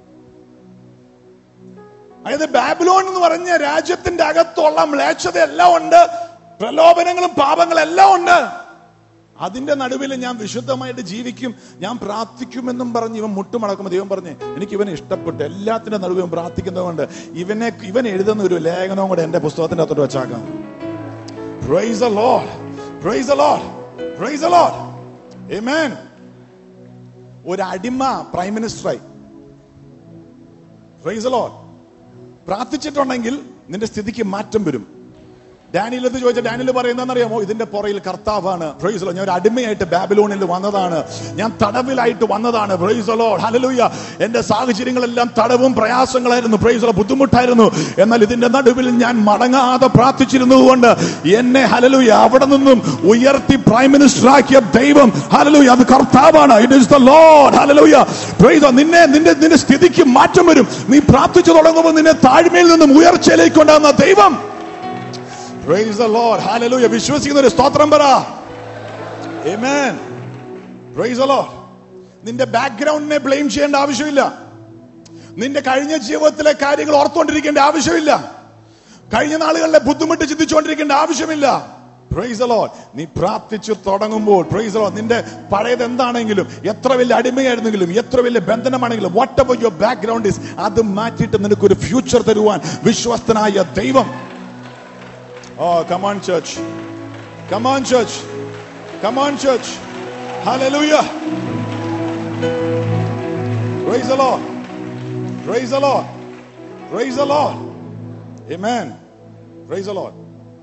അതായത് ബാബിലോൺ എന്ന് പറഞ്ഞ രാജ്യത്തിന്റെ അകത്തുള്ള മ്ലേച്ഛത എല്ലാം ഉണ്ട് പ്രലോഭനങ്ങളും പാപങ്ങളും എല്ലാം ഉണ്ട് അതിന്റെ നടുവിൽ ഞാൻ വിശുദ്ധമായിട്ട് ജീവിക്കും ഞാൻ പ്രാർത്ഥിക്കുമെന്നും പറഞ്ഞ് ഇവൻ മുട്ടുമടക്കുമ്പോൾ ദൈവം പറഞ്ഞ് എനിക്ക് ഇവനെ ഇഷ്ടപ്പെട്ടു എല്ലാത്തിന്റെ നടുവിലും പ്രാർത്ഥിക്കുന്നതുകൊണ്ട് ഇവനെ ഇവൻ എഴുതുന്ന ഒരു ലേഖനവും കൂടെ എന്റെ പുസ്തകത്തിന്റെ അകത്തോട്ട് വെച്ചാക്കാം Praise the Lord. Praise the Lord. Praise the Lord. Amen. ഒരു അടിമ പ്രൈം മിനിസ്റ്ററായി Praise the Lord. പ്രാർത്ഥിച്ചിട്ടുണ്ടെങ്കിൽ നിന്റെ സ്ഥിതിക്ക് മാറ്റം വരും ഡാനിയൽ എന്ന് ചോദിച്ച ഡാനിയൽ പറയുന്നറിയാമോ ഇതിന്റെ പുറയിൽ കർത്താവാണ് Praise the Lord. ഞാൻ ഒരു അടിമയായിട്ട് ബാബിലോണിൽ വന്നതാണ് ഞാൻ തടവിലായിട്ട് വന്നതാണ് Praise the Lord. Hallelujah. എന്റെ സാഹചര്യങ്ങളെല്ലാം തടവും പ്രയാസങ്ങളായിരുന്നു Praise the Lord. ബുദ്ധിമുട്ടായിരുന്നു എന്നാൽ ഇതിന്റെ നടുവിൽ ഞാൻ മടങ്ങാതെ പ്രാർത്ഥിച്ചിരുന്നതുകൊണ്ട് എന്നെ ഹലലുയ അവിടെ നിന്നും ഉയർത്തി പ്രൈം മിനിസ്റ്റർ ആക്കിയ ദൈവം ഹലലുയ അത് കർത്താവാണ് it is the Lord hallelujah നിന്നെ നിന്റെ നിന്റെ സ്ഥിതിക്ക് മാറ്റം വരും നീ പ്രാർത്ഥിച്ചു തുടങ്ങുമ്പോൾ നിന്നെ താഴ്മയിൽ നിന്നും ഉയർച്ചയിലേക്ക് കൊണ്ടാകുന്ന ദൈവം Praise the Lord. Hallelujah. വിശ്വസിക്കുന്ന ഒരു സ്തോത്രം പറ Amen. Praise the Lord. നിന്റെ ബാക്ക്ഗ്രൗണ്ടിനെ ബ്ലെയിം ചെയ്യേണ്ട ആവശ്യമില്ല നിന്റെ കഴിഞ്ഞ ജീവിതത്തിലെ കാര്യങ്ങൾ ഓർത്തുകൊണ്ടിരിക്കേണ്ട ആവശ്യമില്ല കഴിഞ്ഞ നാളുകളിലെ ബുദ്ധിമുട്ട് ചിന്തിച്ചുകൊണ്ടിരിക്കേണ്ട ആവശ്യമില്ല പ്രൈസ് ലോഡ് നീ പ്രാർത്ഥിച്ചു തുടങ്ങുമ്പോൾ പ്രൈസ് ലോഡ് നിന്റെ പഴയത് എന്താണെങ്കിലും എത്ര വലിയ അടിമയായിരുന്നെങ്കിലും എത്ര വലിയ ബന്ധനമാണെങ്കിലും whatever your background is അത് മാറ്റിയിട്ട് നിനക്കൊരു ഫ്യൂച്ചർ തരുവാൻ വിശ്വസ്തനായ ദൈവം Oh, come on, church. Come on, church. Come on, church. Hallelujah. Praise the Lord. Praise the Lord. Praise the Lord. Amen. Praise the Lord.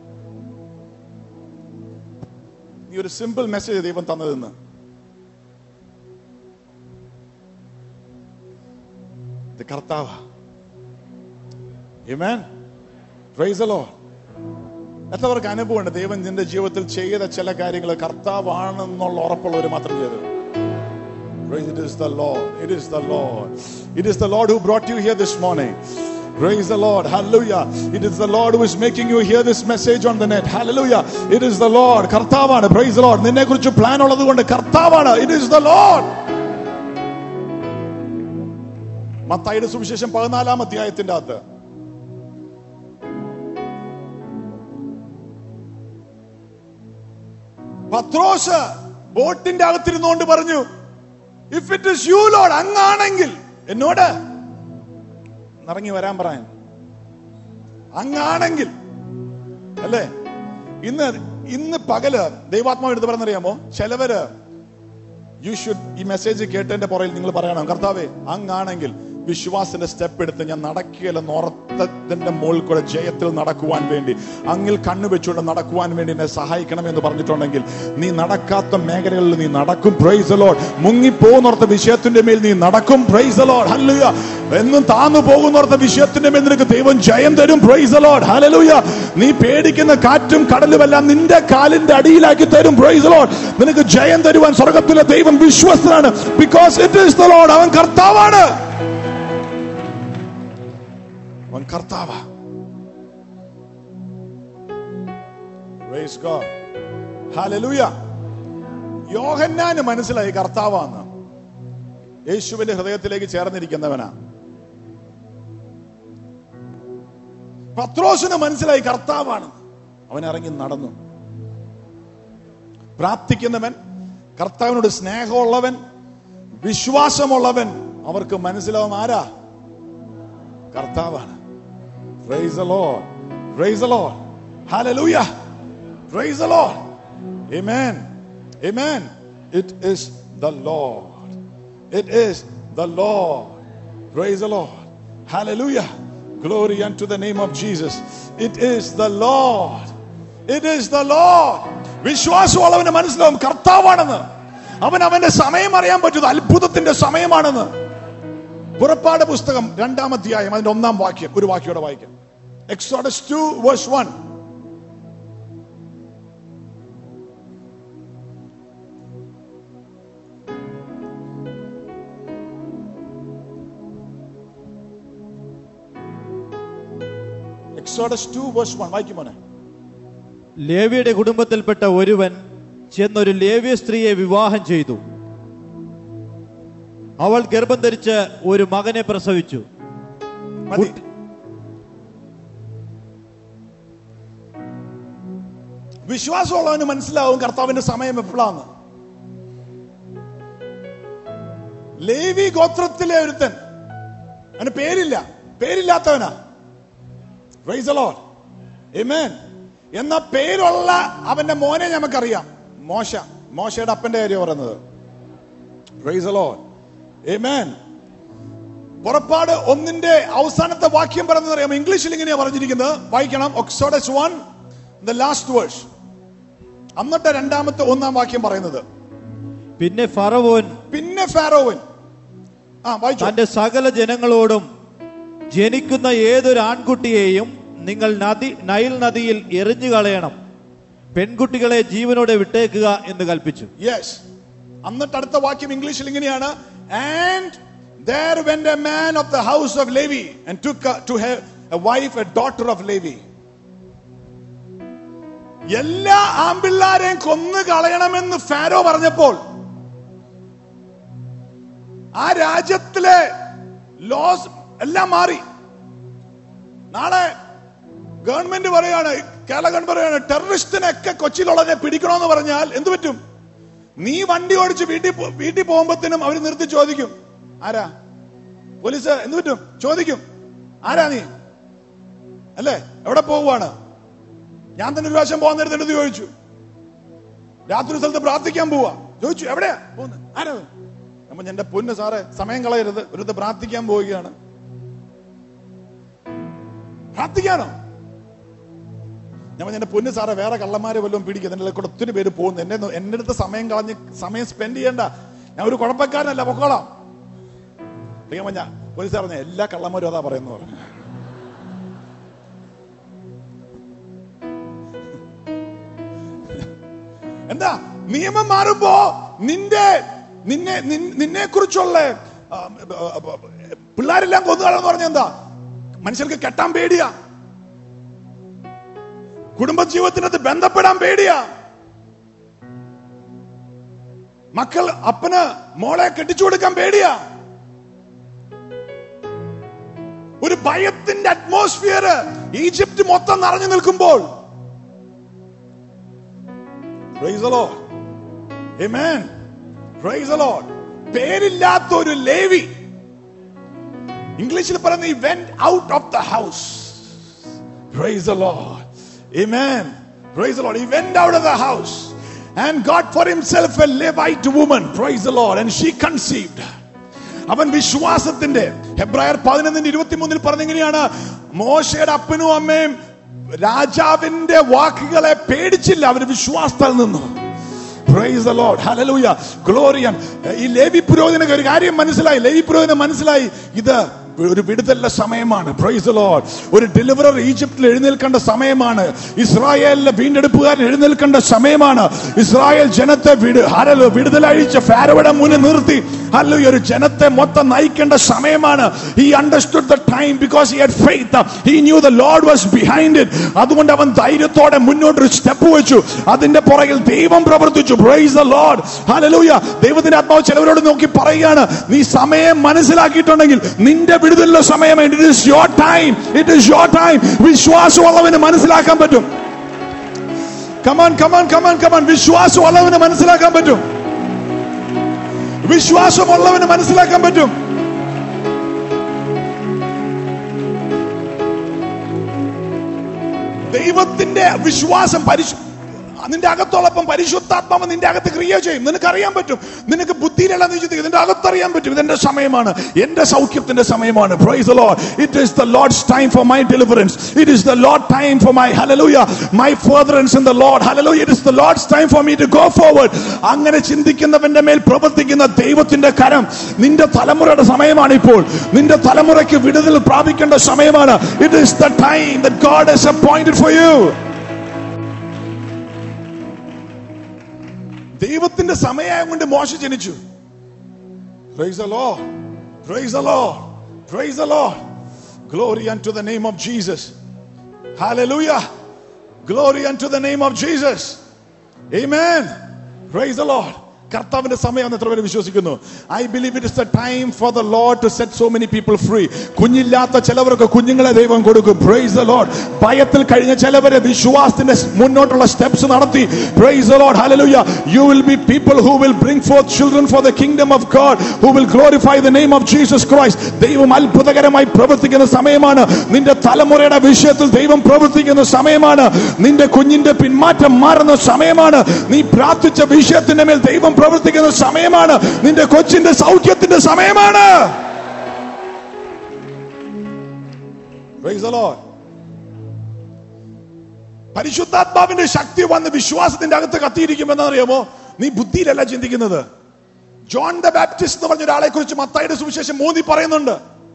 ഈ ഒരു സിമ്പിൾ മെസ്സേജ് ദൈവം തന്നതെന്ന് ഇത് കർത്താവ Amen. Praise the Lord. എത്രവർക്ക് അനുഭവമുണ്ട് ദൈവം നിന്റെ ജീവിതത്തിൽ ചെയ്ത ചില കാര്യങ്ങൾ കർത്താവാണെന്നുള്ള ഉറപ്പുള്ളവർ മാത്രം ചെയ്തു Praise it is the Lord. It is the Lord. It is the Lord who brought you here this morning. Praise the Lord. Hallelujah. It is the Lord who is making you hear this message on the net. Hallelujah. It is the Lord. കർത്താവാണ്. Praise the Lord. നിന്നെ കുറിച്ച് പ്ലാൻ ഉള്ളത് കൊണ്ട് കർത്താവാണ്. It is the Lord. മത്തായിയുടെ സുവിശേഷം പതിനാലാം അധ്യായത്തിന്റെ അകത്ത് പത്രോസ് ബോട്ടിന്റെ അകത്തിരുന്നുകൊണ്ട് പറഞ്ഞു if it is you Lord അങ്ങാണെങ്കിൽ എന്നോട് ഇറങ്ങി വരാൻ പറയാൻ അങ്ങാണെങ്കിൽ അല്ലേ ഇന്ന് ഇന്ന് പകല് ദൈവാത്മാവ് എടുത്ത് പറഞ്ഞറിയാമോ ചിലവര് യു ഷുഡ് ഈ മെസ്സേജ് കേട്ടതിന്റെ പുറകിൽ നിങ്ങൾ പറയണം കർത്താവേ അങ്ങാണെങ്കിൽ വിശ്വാസത്തിന്റെ സ്റ്റെപ്പ് എടുത്ത് ഞാൻ നടക്കുകയില്ലെന്ന് ഉറത്തത്തിന്റെ മുകളിൽ കൂടെ ജയത്തിൽ നടക്കുവാൻ വേണ്ടി അങ്ങിൽ കണ്ണു വെച്ചുകൊണ്ട് നടക്കുവാൻ വേണ്ടി എന്നെ സഹായിക്കണമെന്ന് പറഞ്ഞിട്ടുണ്ടെങ്കിൽ നീ നടക്കാത്ത മേഖലകളിൽ നീ നടക്കും പ്രൈസ് ലോഡ് മുങ്ങിപ്പോകുന്നോർത്ത വിഷയത്തിന്റെ മേൽ നീ നടക്കും പ്രൈസ് ലോഡ് ഹല്ലുയ എന്നും താന്നു പോകുന്നോർത്ത വിഷയത്തിന്റെ മേൽ നിനക്ക് ദൈവം ജയം തരും പ്രൈസ് ലോഡ് ഹല്ലേലൂയ നീ പേടിക്കുന്ന കാറ്റും കടലുമെല്ലാം നിന്റെ കാലിന്റെ അടിയിലാക്കി തരും പ്രൈസ് ലോഡ് നിനക്ക് ജയം തരുവാൻ സ്വർഗത്തിലെ ദൈവം വിശ്വസ്തനാണ് because it is the Lord അവൻ കർത്താവാണ് അവൻ കർത്താവ Praise God. Hallelujah. യോഹന്നാന് മനസ്സിലായി കർത്താവാന്ന് യേശുവിന്റെ ഹൃദയത്തിലേക്ക് ചേർന്നിരിക്കുന്നവനാ പത്രോസിന് മനസ്സിലായി കർത്താവാണ് അവൻ ഇറങ്ങി നടന്നു പ്രാർത്ഥിക്കുന്നവൻ കർത്താവിനോട് സ്നേഹമുള്ളവൻ വിശ്വാസമുള്ളവൻ അവർക്ക് മനസ്സിലാവും ആരാ കർത്താവാണ് Praise the Lord. Praise the Lord. Hallelujah. Praise the Lord. Amen. Amen. It is the Lord. It is the Lord. Praise the Lord. Hallelujah. Glory unto the name of Jesus. It is the Lord. It is the Lord. വിശ്വാസമുള്ളവന് മനസ്സിലാവും കർത്താവാണെന്ന് അവൻ അവന്റെ സമയം അറിയാൻ പറ്റുന്നത് അത്ഭുതത്തിന്റെ സമയമാണെന്ന് പുറപ്പാട് പുസ്തകം രണ്ടാം അധ്യായം അതിന്റെ ഒന്നാം വാക്യം ഒരു വാക്യോടെ വായിക്കാം Exodus two verse one Exodus two verse one വായിക്കും മോനെ ലേവിയുടെ കുടുംബത്തിൽപ്പെട്ട ഒരുവൻ ചെന്നൊരു ലേവ്യ സ്ത്രീയെ വിവാഹം ചെയ്തു അവൾ ഗർഭം ധരിച്ച് ഒരു മകനെ പ്രസവിച്ചു മതി വിശ്വാസമുള്ളവന് മനസ്സിലാവും കർത്താവിന്റെ സമയം എപ്പോഴാന്ന് ലേവി ഗോത്രത്തിലെ ഒരുത്തൻ അവന് പേരില്ല പേരില്ലാത്തവനാ Praise the Lord. Amen. എന്ന പേരുള്ള അവന്റെ മോനെ നമുക്കറിയാം മോശ മോശയുടെ അപ്പന്റെ കാര്യം പറയുന്നത് Praise the Lord. Amen. പുറപ്പാട് ഒന്നിന്റെ അവസാനത്തെ വാക്യം പറയുന്നത് അറിയാം ഇംഗ്ലീഷിൽ ഇങ്ങനെയാ പറഞ്ഞിരിക്കുന്നത് വായിക്കണം Exodus one the last verse അന്നത്തെ രണ്ടാമത്തെ ഒന്നാം വാക്യം പറയുന്നത് പിന്നെ ഫറവോൻ പിന്നെ ഫാരോവൻ ആ വായിച്ചു തന്റെ സകല ജനങ്ങളോടും ജനിക്കുന്ന ഏതൊരു ആൺകുട്ടിയെയും നിങ്ങൾ നദി നൈൽ നദിയിൽ എറിഞ്ഞു കളയണം പെൺകുട്ടികളെ ജീവനോടെ വിട്ടേക്കുക എന്ന് കൽപ്പിച്ചു യെസ് എന്നിട്ട് അടുത്ത വാക്യം ഇംഗ്ലീഷിൽ ഇങ്ങനെയാണ് and there went a man of the house of Levi and took a, to have a wife a daughter of Levi എല്ലാ ആമ്പിള്ളാരെയും കൊന്നു കളയണമെന്ന് ഫാരോ പറഞ്ഞപ്പോൾ ആ രാജ്യത്തിലെ ലോസ് എല്ലാം മാറി നാളെ ഗവൺമെന്റ് പറയാണ് കേരള ഗവൺമെന്റ് പറയാണ് ടെററിസ്റ്റിനൊക്കെ കൊച്ചിയിലുള്ളതിനെ പിടിക്കണമെന്ന് പറഞ്ഞാൽ എന്ത് പറ്റും നീ വണ്ടി ഓടിച്ച് വീട്ടിൽ പോ- വീട്ടിൽ പോകുമ്പോഴത്തേനും അവർ നിർത്തി ചോദിക്കും ആരാ പോലീസ് എന്ത് പറ്റും ചോദിക്കും ആരാ നീ അല്ലേ എവിടെ പോവുകയാണ് ഞാൻ തന്നെ ഒരു പ്രാവശ്യം പോകാൻ നേരത്തെ എടുത്ത് ചോദിച്ചു രാത്രി ഒരു സ്ഥലത്ത് പ്രാർത്ഥിക്കാൻ പോവാ ചോദിച്ചു എവിടെയാ പോകുന്നത് ആരാ അത്? അപ്പൊ എന്റെ പൊന്ന് സാറേ സമയം കളയരുത് ഒരു പ്രാർത്ഥിക്കാൻ പോവുകയാണ് പ്രാർത്ഥിക്കാനോ ഞാൻ പറഞ്ഞു, എന്റെ പൊന്ന് സാറേ വേറെ കള്ളന്മാരെ വല്ലതും പിടിക്കുക എന്റെ കൂടെ ഒത്തിരി പേര് പോകുന്നു എന്നെ ഒന്ന് എന്റെ അടുത്ത് സമയം കളഞ്ഞ് സമയം സ്പെൻഡ് ചെയ്യണ്ട ഞാൻ ഒരു കുഴപ്പക്കാരനല്ല പൊക്കോളാം ഞാൻ പറഞ്ഞ പോലീസ് പറഞ്ഞ എല്ലാ കള്ളന്മാരും അതാ പറയുന്നു പറഞ്ഞു എന്താ നിയമം മാറുമ്പോ നിന്റെ നിന്നെ നിന്നെ കുറിച്ചുള്ള പിള്ളേരെല്ലാം കൊന്നുകളെന്ന് പറഞ്ഞ എന്താ മനുഷ്യർക്ക് കെട്ടാൻ പേടിയാ കുടുംബജീവിതത്തിനകത്ത് ബന്ധപ്പെടാൻ പേടിയാ മക്കൾ അപ്പന് മോളെ കെട്ടിച്ചു കൊടുക്കാൻ പേടിയാ ഒരു ഭയത്തിന്റെ അറ്റ്മോസ്ഫിയർ ഈജിപ്ത് മൊത്തം നിറഞ്ഞു നിൽക്കുമ്പോൾ Praise the Lord. Amen. Praise the Lord. പേരില്ലാത്ത ഒരു ലേവി ഇംഗ്ലീഷിൽ പറയുന്ന ഈ went out of the house Praise the Lord. Amen. Praise the Lord. He went out of the house and got for himself a Levite woman. Praise the Lord. And she conceived. അവൻ വിശ്വാസത്തിന്റെ ഹെബ്രായർ പതിനൊന്നിന്റെ ഇരുപത്തിമൂന്നിൽ പറഞ്ഞെങ്ങനെയാണ് മോശയുടെ അപ്പനും അമ്മയും രാജാവിന്റെ വാക്കുകളെ പേടിച്ചില്ല അവര് വിശ്വാസത്താൽ നിന്നു Praise the Lord. Hallelujah. Glory. and- ഈ ലേവി പുരോഹിതന് ഒരു കാര്യം മനസ്സിലായി ലേവി പുരോഹിതന് മനസ്സിലായി ഇത് ഒരു വിടുതലിന്റെ സമയമാണ് പ്രൈസ് ലോഡ് ഒരു ഡെലിവറർ ഈജിപ്തിൽ എഴുന്നേൽക്കേണ്ട സമയമാണ് ഇസ്രായേലിലെ വീണ്ടെടുപ്പുകാരൻ എഴുന്നേൽക്കേണ്ട സമയമാണ് ഇസ്രായേൽ ജനത്തെ വിട് ഹരലോ വിടുതലഴിച്ച ഫാരോയുടെ മുന്നിൽ നിർത്തി ഹലോ ഒരു ജനത്തെ മൊത്തം നയിക്കേണ്ട സമയമാണ് he understood the time because he had faith he knew the Lord was behind it അതുകൊണ്ട് അവൻ ധൈര്യത്തോടെ മുന്നോട്ട് ഒരു സ്റ്റെപ്പ് വെച്ചു അതിന്റെ പുറകിൽ ദൈവം പ്രവർത്തിച്ചു പ്രൈസ് ദ ലോർഡ് ഹല്ലേലൂയ ദൈവത്തിന്റെ ആത്മാവ് ചിലവരോട് നോക്കി പറയുകയാണ് നീ സമയം മനസ്സിലാക്കിയിട്ടുണ്ടെങ്കിൽ നിന്റെ വിടുതലിന്റെ സമയം it is your time it is your time വിശ്വാസമുള്ളവന് മനസ്സിലാക്കാൻ പറ്റും കമാൻ കമാൻ കമാൻ കമാൻ വിശ്വാസമുള്ളവന് മനസ്സിലാക്കാൻ പറ്റും വിശ്വാസമുള്ളവന് മനസ്സിലാക്കാൻ പറ്റും ദൈവത്തിന്റെ വിശ്വാസം പരിശു നിന്റെ അകത്തോളപ്പം പരിശുദ്ധാത്മാവ് നിന്റെ അകത്ത് ക്രിയ ചെയ്യും നിനക്ക് അറിയാൻ പറ്റും നിനക്ക് ബുദ്ധിയിലല്ല നീ ചിന്തിക്കും നിന്റെ അകത്തറിയാൻ പറ്റും ഇതെന്റെ സമയമാണ് എന്റെ സൗഖ്യത്തിന്റെ സമയമാണ് praise the Lord it is the Lord's time for my deliverance it is the Lord time for my hallelujah my furtherance in the Lord hallelujah it is the Lord's time for me to go forward അങ്ങനെ ചിന്തിക്കുന്നവന്റെ മേൽ പ്രവർത്തിക്കുന്ന ദൈവത്തിന്റെ കരം നിന്റെ തലമുറയുടെ സമയമാണ് ഇപ്പോൾ നിന്റെ തലമുറയ്ക്ക് വിടുതൽ പ്രാപിക്കേണ്ട സമയമാണ് it is the time that God has appointed for you ദൈവത്തിന്റെ സമയം കൊണ്ട് മോശ ജനിച്ചു Praise the Lord. Praise the Lord. Praise the Lord. Glory unto the name of Jesus. Hallelujah. Glory unto the name of Jesus. Amen. Praise the Lord. കർത്താവിന്റെ സമയം എത്ര പേര് വിശ്വസിക്കുന്നു I believe it is the time for the Lord to set so many people free കുഞ്ഞില്ലാത്ത ചിലവർക്ക് കുഞ്ഞുങ്ങളെ ദൈവം കൊടുക്കും പ്രൈസ് ദ ലോഡ് ഭയത്തിൽ കഴിഞ്ഞ ചിലവരെ വിശ്വാസത്തിന്റെ മുന്നോട്ടുള്ള സ്റ്റെപ്സ് നടത്തി praise the Lord hallelujah you will be people who will bring forth children for the kingdom of God who will glorify the name of Jesus Christ ദൈവം അത്ഭുതകരമായി പ്രവർത്തിക്കുന്ന സമയമാണ് നിന്റെ തലമുറയുടെ വിഷയത്തിൽ ദൈവം പ്രവർത്തിക്കുന്ന സമയമാണ് നിന്റെ കുഞ്ഞിന്റെ പിന്മാറ്റം മാറുന്ന സമയമാണ് നീ പ്രാർത്ഥിച്ച വിഷയത്തിന്റെ മേൽ ദൈവം പ്രവർത്തിക്കുന്ന സമയമാണ് നിന്റെ കൊച്ചിന്റെ സൗഖ്യത്തിന്റെ സമയമാണ് Praise the Lord. പരിശുദ്ധാത്മാവിന്റെ ശക്തി വന്ന് വിശ്വാസത്തിന്റെ അകത്ത് കത്തിയിരിക്കുമെന്ന് അറിയാമോ നീ ബുദ്ധിയിലല്ല ചിന്തിക്കുന്നത് ജോൺ ദ ബാപ്റ്റിസ്റ്റ് എന്ന് പറഞ്ഞ ഒരാളെ കുറിച്ച് മത്തായിയുടെ സുവിശേഷം മൂന്നി പറയുന്നുണ്ട്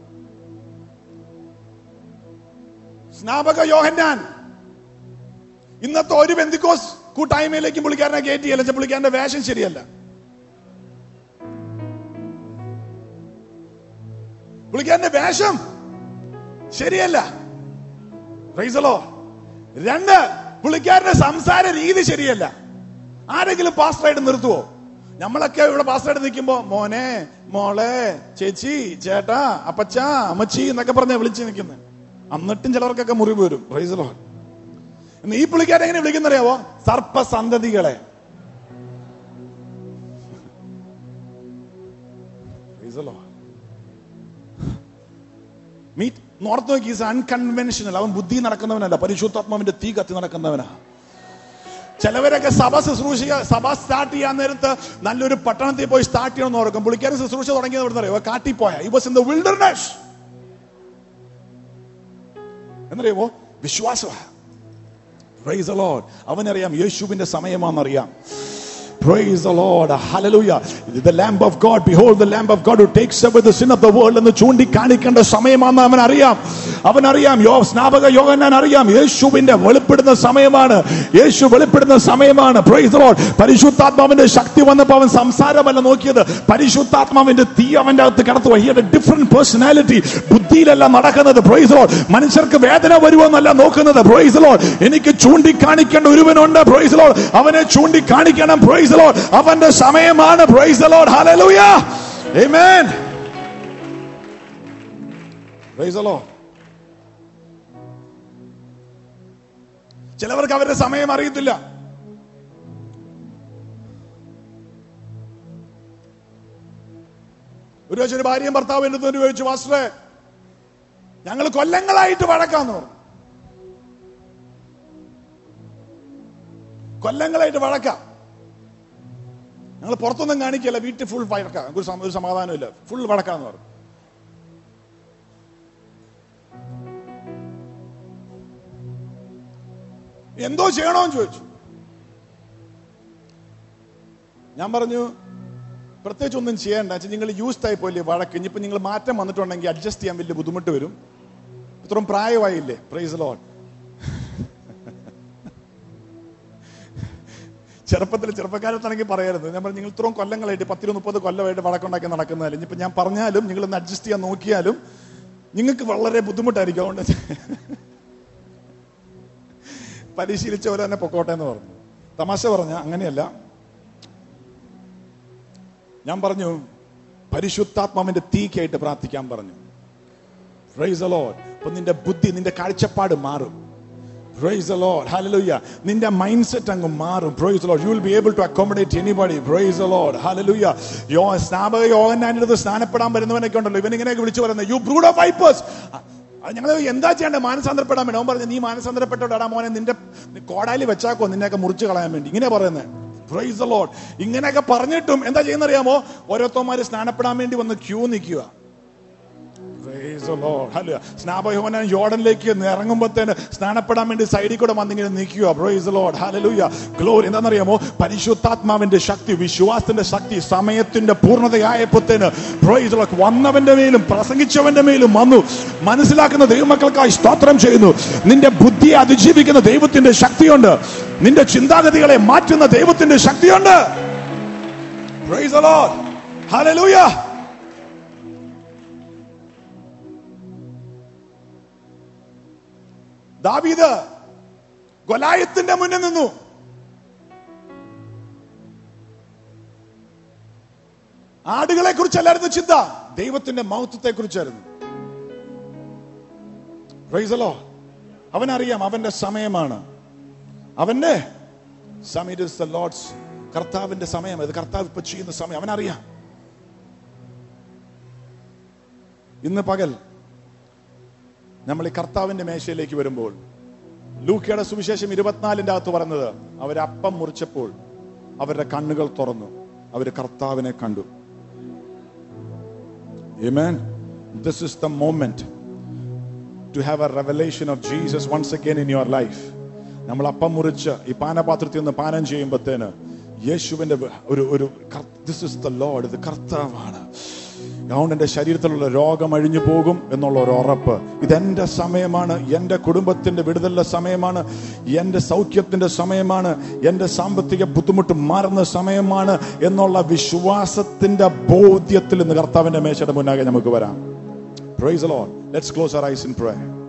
സ്നാപക യോഹന്നാൻ ഇന്നത്തെ ഒരു ബന്ധിക്കോസ് കൂട്ടായ്മയിലേക്ക് പുള്ളിക്കാരനെ കയറ്റിയല്ല വെച്ചാൽ പുള്ളിക്കാരന്റെ വേഷം ശരിയല്ല പുള്ളിക്കാരന്റെ വേഷം ശരിയല്ല പ്രൈസലോ രണ്ട് പുള്ളിക്കാരന്റെ സംസാര രീതി ശരിയല്ല ആരെങ്കിലും പാസ്റ്ററായിട്ട് നിർത്തുവോ നമ്മളൊക്കെ ഇവിടെ പാസ്റ്ററായിട്ട് നിൽക്കുമ്പോ മോനെ മോളെ ചേച്ചി ചേട്ടാ അപ്പച്ച അമ്മച്ചി എന്നൊക്കെ പറഞ്ഞ വിളിച്ച് നിൽക്കുന്നത് എന്നിട്ടും ചിലർക്കൊക്കെ മുറിവ് വരും പ്രൈസലോ ഇന്ന് ഈ പുള്ളിക്കാരെ എങ്ങനെ വിളിക്കുന്നറിയാവോ സർപ്പസന്തതികളെ Praise the Lord. മീറ്റ് നോർത്ത് നോക്കി ഈസ് അൺകൺവെൻഷനൽ അവൻ ബുദ്ധി നടക്കുന്നവനല്ല പരിശുദ്ധാത്മാവിന്റെ തീ കത്തി നടക്കുന്നവനാ ചിലവരൊക്കെ സഭ ശുശ്രൂഷ സഭ സ്റ്റാർട്ട് ചെയ്യാൻ നേരത്ത് നല്ലൊരു പട്ടണത്തിൽ പോയി സ്റ്റാർട്ട് ചെയ്യണമെന്ന് ഓർക്കും പുള്ളിക്കാരൻ ശുശ്രൂഷ തുടങ്ങിയത് എവിടെ അറിയോ കാട്ടിപ്പോയ ഈ വാസ് ഇൻ ദ വിൽഡർനെസ് എന്നറിയാമോ വിശ്വാസമാണ് Praise the Lord. അവനറിയാം യേശുവിന്റെ സമയമാണെന്നറിയാം Praise the Lord. Hallelujah. The Lamb of God. Behold the Lamb of God who takes away the sin of the world എന്ന് ചൂണ്ടിക്കാണിക്കേണ്ട സമയമാണെന്ന് അവൻ അറിയാം അവൻ അറിയാം യോ സ്നാപക യോഗനാൻ അറിയാം യേശുവിന്റെ വെളിപ്പെടുന്ന സമയമാണ് യേശു വെളിപ്പെടുന്ന സമയമാണ് Praise the Lord. പരിശുദ്ധാത്മാവിന്റെ ശക്തി വന്നപ്പോൾ അവൻ സംസാരമല്ല നോക്കിയത് പരിശുദ്ധാത്മാവിന്റെ തീ അവന്റെ അകത്ത് കടത്തുക he had a different personality ബുദ്ധിയിലല്ല നടക്കുന്നത് Praise the Lord. മനുഷ്യർക്ക് വേദന വരുമോന്നല്ല നോക്കുന്നത് Praise the Lord. എനിക്ക് ചൂണ്ടിക്കാണിക്കേണ്ട ഒരുവനുണ്ട് Praise the Lord. അവനെ ചൂണ്ടിക്കാണിക്കണം Praise the Lord. അവന്റെ സമയമാണ് Praise the Lord. Hallelujah. Amen. Praise the Lord. ചിലവർക്ക് അവരുടെ സമയം അറിയത്തില്ല ഒരു വെച്ച് ഒരു ഭാര്യയും ഭർത്താവും എൻ്റെ അടുത്ത് ചോദിച്ചു മാസ്റ്ററെ ഞങ്ങൾ കൊല്ലങ്ങളായിട്ട് വഴക്കാന്ന് പറഞ്ഞു കൊല്ലങ്ങളായിട്ട് വഴക്കാം ഞങ്ങൾ പുറത്തൊന്നും കാണിക്കല്ല വീട്ടിൽ ഫുൾ വഴക്കാം ഒരു സമ- ഒരു സമാധാനമില്ല ഫുൾ വഴക്കാന്ന് പറഞ്ഞു എന്തോ ചെയ്യണോന്ന് ചോദിച്ചു ഞാൻ പറഞ്ഞു പ്രത്യേകിച്ച് ഒന്നും ചെയ്യേണ്ട വെച്ചാൽ നിങ്ങൾ യൂസ്ഡ് ആയി പോയില്ലേ വഴക്ക് ഇനിയിപ്പോ നിങ്ങൾ മാറ്റം വന്നിട്ടുണ്ടെങ്കിൽ അഡ്ജസ്റ്റ് ചെയ്യാൻ വലിയ ബുദ്ധിമുട്ട് വരും ഇത്രയും പ്രായമായില്ലേ പ്രൈസ് ലോൺ ചെറുപ്പത്തിൽ ചെറുപ്പക്കാരത്താണെങ്കിൽ പറയരുത് ഞാൻ പറഞ്ഞു നിങ്ങൾ ഇത്രയും കൊല്ലങ്ങളായിട്ട് പത്തിരു മുപ്പത് കൊല്ലമായിട്ട് വഴക്കുണ്ടാക്കി നടക്കുന്നതല്ല ഇനിയിപ്പോ ഞാൻ പറഞ്ഞാലും നിങ്ങൾ ഒന്ന് അഡ്ജസ്റ്റ് ചെയ്യാൻ നോക്കിയാലും നിങ്ങൾക്ക് വളരെ ബുദ്ധിമുട്ടായിരിക്കും അതുകൊണ്ട് പരിശീലിച്ച പോലെ തന്നെ പൊക്കോട്ടെ എന്ന് പറഞ്ഞു തമാശ പറഞ്ഞ അങ്ങനെയല്ല ഞാൻ പറഞ്ഞു പരിശുദ്ധാത്മാവിന്റെ തീക്കായിട്ട് പ്രാർത്ഥിക്കാൻ പറഞ്ഞു പ്രൈസ് ലോഡ് അപ്പൊ നിന്റെ ബുദ്ധി നിന്റെ കാഴ്ചപ്പാട് മാറും പ്രൈസ് the Lord hallelujah നിന്റെ മൈൻഡ് സെറ്റ് അങ്ങ് മാറും praise the Lord you will be able to accommodate anybody praise the Lord hallelujah യോ സ്നാപക യോഗനാന്റെ അടുത്ത് സ്നാനപ്പെടാൻ വരുന്നവനൊക്കെ ഉണ്ടല്ലോ ഇവൻ ഇങ്ങനെയൊക്കെ വിളിച്ചു പറയുന്നത് യു ബ്രൂഡ് ഓഫ് വൈപ്പേഴ്സ് ഞങ്ങൾ എന്താ ചെയ്യേണ്ടത് മാനസാന്തരപ്പെടാൻ വേണ്ടി അവൻ പറഞ്ഞു നീ മാനസാന്തരപ്പെട്ടോടാ മോനെ നിന്റെ കോടാലി വെച്ചാക്കോ നിന്നെയൊക്കെ മുറിച്ച് കളയാൻ വേണ്ടി ഇങ്ങനെ പറയുന്നത് പ്രൈസ് the Lord ഇങ്ങനെയൊക്കെ പറഞ്ഞിട്ടും എന്താ ചെയ്യുന്ന അറിയാമോ ഓരോരുത്തന്മാര് സ്നാനപ്പെടാൻ വേണ്ടി വന്ന് ക്യൂ നിൽക്കുക Praise the Lord. Hallelujah. സ്നാപയോഹനാൻ യോർഡനിലേക്ക് ഇറങ്ങുമ്പോഴത്തേന് സ്നാനപ്പെടാൻ വേണ്ടി സൈഡിൽ കൂടെ വന്നിങ്ങനെ നിൽക്കുക praise the Lord. Hallelujah. Glory. എന്താണെന്നറിയാമോ പരിശുദ്ധാത്മാവിന്റെ ശക്തി വിശ്വാസത്തിന്റെ ശക്തി സമയത്തിന്റെ പൂർണ്ണതയായപ്പോഴത്തേന് പ്രൈസ് the Lord. വന്നവന്റെ മേലും പ്രസംഗിച്ചവന്റെ മേലും വന്നു മനസ്സിലാക്കുന്ന ദൈവമക്കൾക്കായി സ്തോത്രം ചെയ്യുന്നു നിന്റെ ബുദ്ധിയെ അതിജീവിക്കുന്ന ദൈവത്തിന്റെ ശക്തിയുണ്ട് നിന്റെ ചിന്താഗതികളെ മാറ്റുന്ന ദൈവത്തിന്റെ ശക്തിയുണ്ട് പ്രൈസ് the Lord. Hallelujah. ദാവീദ് ഗൊലായത്തിന്റെ മുന്നിൽ നിന്നു ആടുകളെ കുറിച്ചല്ലായിരുന്നു ചിന്ത ദൈവത്തിന്റെ മഹത്വത്തെ കുറിച്ചായിരുന്നു പ്രൈസലോ അവനറിയാം അവന്റെ സമയമാണ് അവന്റെ സമയം ഇറ്റ് ഇസ് ദ ലോർഡ്സ് കർത്താവിന്റെ സമയം ഇത് കർത്താവ് ഇപ്പൊ ചെയ്യുന്ന സമയം അവനറിയാം ഇന്ന് പകൽ നമ്മൾ ഈ കർത്താവിന്റെ മേശയിലേക്ക് വരുമ്പോൾ ലൂക്കയുടെ സുവിശേഷം ഇരുപത്തിനാലിന്റെ അകത്ത് പറഞ്ഞത് അവരപ്പം മുറിച്ചപ്പോൾ അവരുടെ കണ്ണുകൾ തുറന്നു അവര് കർത്താവിനെ കണ്ടു Amen. This is the moment to have a revelation of Jesus once again in your life. നമ്മൾ അപ്പം മുറിച്ച് ഈ പാനപാത്രത്തിൽ നിന്ന് പാനം ചെയ്യുമ്പോഴത്തേന് യേശുവിന്റെ ഒരു ഒരു ദിസ് ഇസ് ദ ലോഡ് ഇത് കർത്താവാണ് അതുകൊണ്ട് എന്റെ ശരീരത്തിലുള്ള രോഗം അഴിഞ്ഞു പോകും എന്നുള്ള ഒരു ഉറപ്പ് ഇതെന്റെ സമയമാണ് എന്റെ കുടുംബത്തിന്റെ വിടുതലിന്റെ സമയമാണ് എന്റെ സൗഖ്യത്തിന്റെ സമയമാണ് എന്റെ സാമ്പത്തിക ബുദ്ധിമുട്ട് മാറുന്ന സമയമാണ് എന്നുള്ള വിശ്വാസത്തിന്റെ ബോധ്യത്തിൽ ഇന്ന് കർത്താവിന്റെ മേശയുടെ മുന്നാകെ നമുക്ക് വരാം praise Lord let's close our eyes in prayer